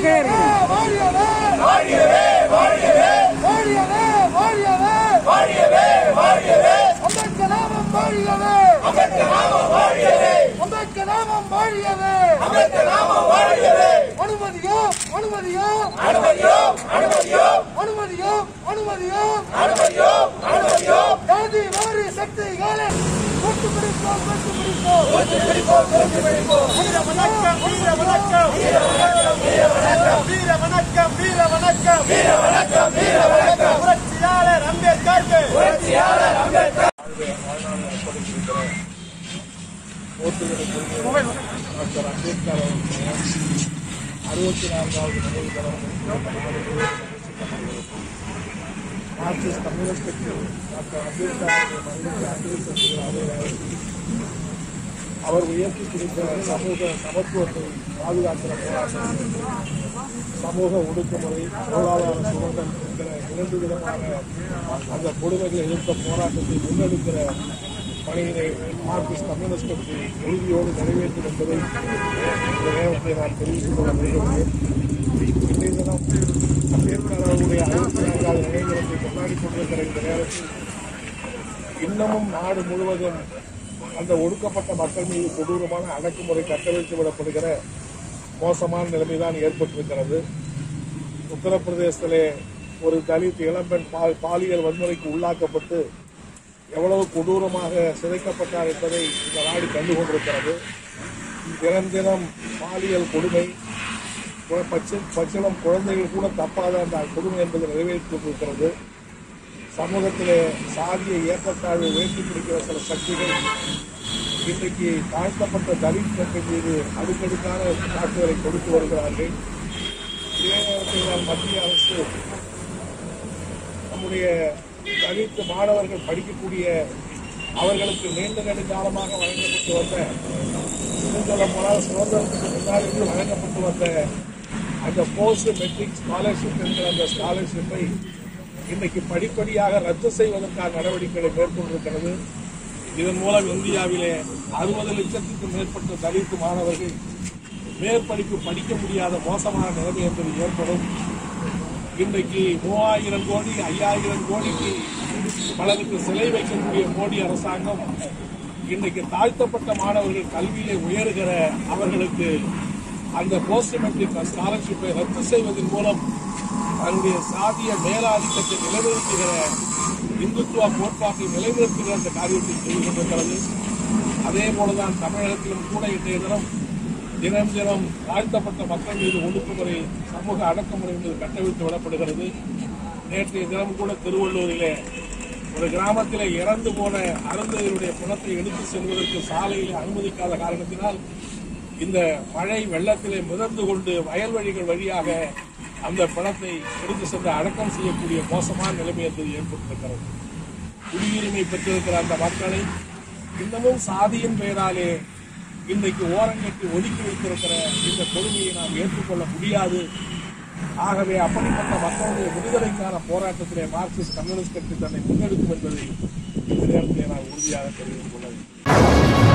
வாழியவே வாழியவே வாழியவே வாழியவே வாழியவே வாழியவே அம்பேத்கர் நாமம் வாழியவே அம்பேத்கர் நாமம் வாழியவே அம்பேத்கர் நாமம் வாழியவே அம்பேத்கர் நாமம் வாழியவே அனுமதியோ அனுமதியோ அனுமதியோ அனுமதியோ அனுமதியோ அனுமதியோ அனுமதியோ அனுமதியோ ஜாதி வாரி சக்திகளை ஒட்டு பிடிப்போம் ஒட்டு பிடிப்போம் ஒட்டு பிடிப்போம் ஒட்டு பிடிப்போம் வீர வணக்கம் வீர வணக்கம் வீர வணக்கம் வீர வணக்கம் வீர வணக்கம் வீர வணக்கம் வீர வணக்கம் வீர வணக்கம் புரட்சியாளர் அம்பேத்கருக்கு புரட்சியாளர் அம்பேத்கர் டாக்டர் அம்பேத்கர் அவர்களுடைய அறுபத்தி நான்காவது நினைவு தினம் மார்க்சிஸ்ட் கம்யூனிஸ்ட் கட்சி டாக்டர் அம்பேத்கர் அவருடைய மறைவுக்கு அஞ்சலி செலுத்துகிறார்கள் அவர் உயர்த்தி பிடித்த சமூக சமத்துவத்தை பாதுகாக்கிற போராட்டம் சமூக ஒடுக்குமுறை பொருளாதார சுதந்திரம் என்கிற இரண்டு விதமான அந்த கொடுமைகளை எதிர்த்த போராட்டத்தை முன்னெடுக்கிற பணியினை மார்க்சிஸ்ட் கம்யூனிஸ்ட் கட்சி உறுதியோடு நிறைவேற்றும் என்பதை இந்த நேரத்தை நான் தெரிவித்துக் கொள்ள விரும்புகிறேன் இன்றைய தினம் அம்பேத்கர் அவர்களுடைய அறுபத்தி நான்காவது நினைவு தினத்தை கொண்டாடி கொண்டிருக்கிற இந்த நேரத்தில் இன்னமும் நாடு முழுவதும் அந்த ஒடுக்கப்பட்ட மக்கள் மீது கொடூரமான அடக்குமுறை கட்டவிழ்த்து விடப்படுகிற மோசமான நிலைமைதான் ஏற்பட்டிருக்கிறது உத்தரப்பிரதேசத்திலே ஒரு தலித் இளம்பெண் பால் பாலியல் வன்முறைக்கு உள்ளாக்கப்பட்டு எவ்வளவு கொடூரமாக சிதைக்கப்பட்டார் என்பதை இந்த நாடு கண்டு கொண்டிருக்கிறது தினம் தினம் பாலியல் கொடுமை குழ- பச்சை- பச்சிளம் குழந்தைகள் கூட தப்பாத அந்த கொடுமை என்பது நிறைவேற்றிக் கொண்டிருக்கிறது சமூகத்திலே சாதிய ஏற்றத்தாழ்வை வேட்டி பிடிக்கிற சில சக்திகள் இன்றைக்கு தாழ்த்தப்பட்ட தலித் மக்கள் மீது அடுக்கடுக்கான தாக்குதலை கொடுத்து வருகிறார்கள் இதே நேரத்தில் தான் மத்திய அரசு நம்முடைய தலித் மாணவர்கள் படிக்கக்கூடிய அவர்களுக்கு நீண்ட நெடுங்காலமாக வழங்கப்பட்டு வந்த இன்னும் சொல்ல போனால் சுதந்திரத்துக்கு முன்னாடி இருந்து வழங்கப்பட்டு வந்த அந்த போஸ்ட் மெட்ரிக் ஸ்காலர்ஷிப் என்கிற அந்த ஸ்காலர்ஷிப்பை இன்னைக்கு படிப்படியாக ரத்து செய்வதற்கான நடவடிக்கைகளை மேற்கொண்டிருக்கிறது இதன் மூலம் இந்தியாவிலே அறுபது லட்சத்துக்கும் மேற்பட்ட தலித் மாணவர்கள் மேற்படிப்பு படிக்க முடியாத மோசமான நிலைமை என்பது ஏற்படும் இன்றைக்கு மூவாயிரம் கோடி ஐயாயிரம் கோடிக்கு பலருக்கு சிலை வைக்கக்கூடிய மோடி அரசாங்கம் இன்றைக்கு தாழ்த்தப்பட்ட மாணவர்கள் கல்வியிலே உயர்கிற அவர்களுக்கு அந்த போஸ்ட் மெட்ரிக் ஸ்காலர்ஷிப்பை ரத்து செய்வதன் மூலம் தன்னுடைய சாதிய மேலாதிக்கத்தை நிலைநிறுத்துகிற இந்துத்துவ கோட்பாட்டை நிலைநிறுத்துகிற அந்த காரியத்தை செய்து கொண்டிருக்கிறது அதே போலதான் தமிழகத்திலும் கூட இன்றைய தினம் தினம் தினம் தாழ்த்தப்பட்ட மக்கள் மீது ஒடுக்குமுறை சமூக அடக்குமுறை மீது கட்டவிழ்த்து விடப்படுகிறது நேற்றைய தினம் கூட திருவள்ளூரிலே ஒரு கிராமத்திலே இறந்து போன அருந்தையருடைய பிணத்தை எடுத்து செல்வதற்கு சாலையிலே அனுமதிக்காத காரணத்தினால் இந்த மழை வெள்ளத்திலே மிதந்து கொண்டு வயல்வெளிகள் வழியாக அந்த பிணத்தை எடுத்து சென்று அடக்கம் செய்யக்கூடிய மோசமான நிலைமை என்பது ஏற்பட்டிருக்கிறது குடியுரிமை பெற்றிருக்கிற அந்த மக்களை இன்னமும் சாதியின் பெயராலே இன்றைக்கு ஓரங்கட்டி ஒதுக்கி வைத்திருக்கிற இந்த கொடுமையை நாம் ஏற்றுக்கொள்ள முடியாது ஆகவே அப்படிப்பட்ட மக்களுடைய விடுதலைக்கான போராட்டத்திலே மார்க்சிஸ்ட் கம்யூனிஸ்ட் கட்சி தன்னை முன்னெடுக்கும் என்பதை இந்த நேரத்திலே நான் உறுதியாக தெரிவித்துக் கொள்ள வேண்டும்